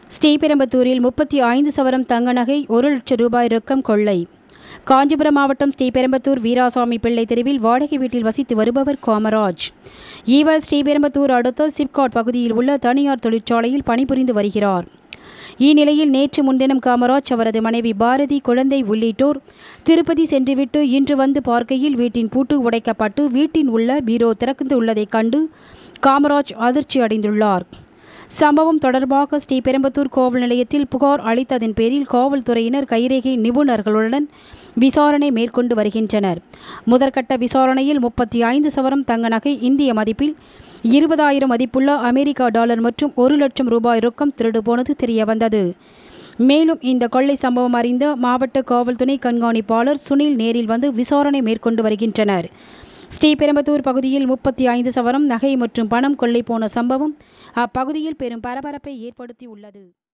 ஸ்ரீபெரும்புதூரில் முப்பத்தி ஐந்து சவரம் தங்க நகை ஒரு லட்சம் ரூபாய் ரொக்கம் கொள்ளை காஞ்சிபுரம் மாவட்டம் ஸ்ரீபெரும்புதூர் வீராசாமி பிள்ளை தெருவில் வாடகை வீட்டில் வசித்து வருபவர் காமராஜ் இவர் ஸ்ரீபெரும்புதூர் அடுத்த சிப்காட் பகுதியில் உள்ள தனியார் தொழிற்சாலையில் பணிபுரிந்து வருகிறார் இந்நிலையில் நேற்று முன்தினம் காமராஜ் அவரது மனைவி பாரதி குழந்தை உள்ளிட்டோர் திருப்பதி சென்றுவிட்டு இன்று வந்து பார்க்கையில் வீட்டின் பூட்டு உடைக்கப்பட்டு வீட்டின் உள்ள பீரோ திறந்து உள்ளதைக் கண்டு காமராஜ் அதிர்ச்சி அடைந்துள்ளார் சம்பவம் தொடர்பாக ஸ்ரீபெரும்புதூர் காவல் நிலையத்தில் புகார் அளித்ததன் பேரில் காவல்துறையினர் கைரேகை நிபுணர்களுடன் விசாரணை மேற்கொண்டு வருகின்றனர் முதற்கட்ட விசாரணையில் முப்பத்தி ஐந்து சவரம் தங்க நகை இந்திய மதிப்பில் இருபதாயிரம் மதிப்புள்ள அமெரிக்கா டாலர் மற்றும் ஒரு லட்சம் ரூபாய் ரொக்கம் திருடு போனது தெரியவந்தது மேலும் இந்த கொள்ளை சம்பவம் அறிந்த மாவட்ட காவல் துணை கண்காணிப்பாளர் சுனில் நேரில் வந்து விசாரணை மேற்கொண்டு வருகின்றனர் ஸ்ரீபெரும்புதூர் பகுதியில் முப்பத்தி ஐந்து சவரம் நகை மற்றும் பணம் கொள்ளை போன சம்பவம் அப்பகுதியில் பெரும் பரபரப்பை ஏற்படுத்தி உள்ளது